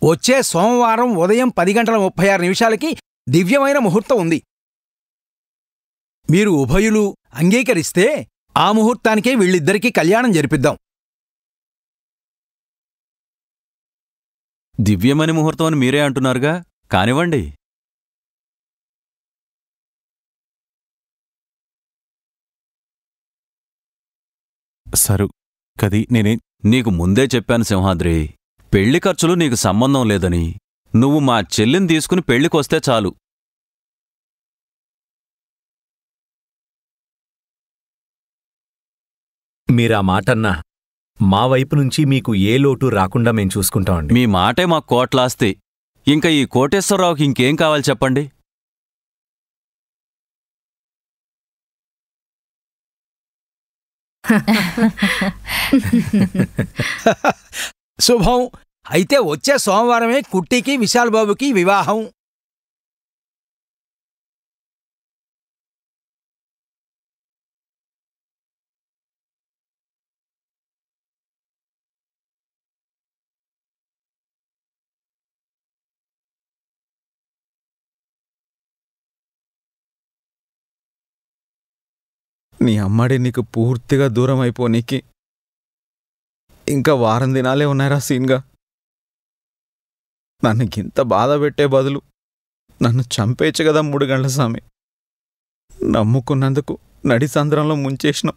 వచ్చే సోమవారం ఉదయం పది గంటల ముప్పై ఆరు నిమిషాలకి దివ్యమైన ముహూర్తం ఉంది మీరు ఉభయులు అంగీకరిస్తే ఆ ముహూర్తానికే వీళ్ళిద్దరికీ కళ్యాణం జరిపిద్దాం దివ్యమణి ముహూర్తం అని మీరే అంటున్నారుగా కానివ్వండి సరు కది నేనే నీకు ముందే చెప్పాను సింహాద్రి పెళ్లి ఖర్చులు నీకు సంబంధం లేదని నువ్వు మా చెల్లిని తీసుకుని పెళ్లికొస్తే చాలు మీరా మాటన్నా మా వైపు నుంచి మీకు ఏ లోటు రాకుండా మేం చూసుకుంటామండి మీ మాటే మా కోట్లాస్తి ఇంకా ఈ కోటేశ్వరరావుకి ఇంకేం కావాలి చెప్పండి శుభం అయితే వచ్చే సోమవారమే కుట్టికి విశాల్ బాబుకి వివాహం నీ అమ్మడి నీకు పూర్తిగా దూరం అయిపోనీకి ఇంకా వారం దినాలే ఉన్నారా సీన్గా నన్ను ఇంత బాధ పెట్టే బదులు నన్ను చంపేయచ్చు కదా మూడు గంటల స్వామి నమ్ముకున్నందుకు నడి సంద్రంలో ముంచేసినాం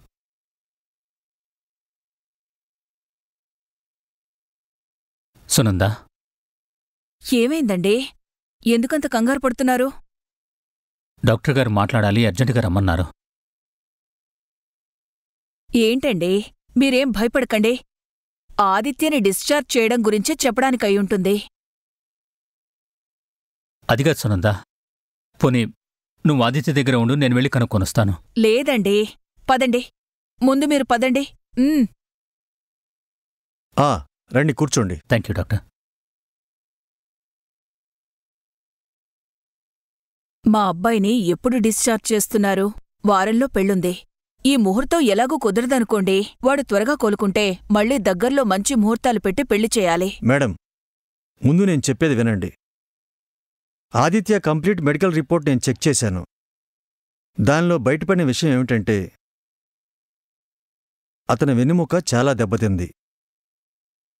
సునందా ఏమైందండి ఎందుకంత కంగారు పడుతున్నారు డాక్టర్ గారు మాట్లాడాలి అర్జెంటుగా రమ్మన్నారు ఏంటండి మీరేం భయపడకండి ఆదిత్యని డిశ్చార్జ్ చేయడం గురించే చెప్పడానికి అయ్యుంటుంది అదిగా సునందా పోనీ నువ్వు ఆదిత్య దగ్గర ఉండు నేను వెళ్ళి కనుక్కొనొస్తాను లేదండి పదండి ముందు మీరు పదండి ఉమ్, ఆ రండి కూర్చోండి థ్యాంక్ యూ డాక్టర్ మా అబ్బాయిని ఎప్పుడు డిశ్చార్జ్ చేస్తున్నారు వారంలో పెళ్ళుంది ఈ ముహూర్తం ఎలాగూ కుదరదనుకోండి వాడు త్వరగా కోలుకుంటే మళ్ళీ దగ్గర్లో మంచి ముహూర్తాలు పెట్టి పెళ్లి చేయాలి మేడం ముందు నేను చెప్పేది వినండి ఆదిత్య కంప్లీట్ మెడికల్ రిపోర్ట్ నేను చెక్ చేశాను దానిలో బయటపడిన విషయం ఏమిటంటే అతని వెన్నెముక చాలా దెబ్బతింది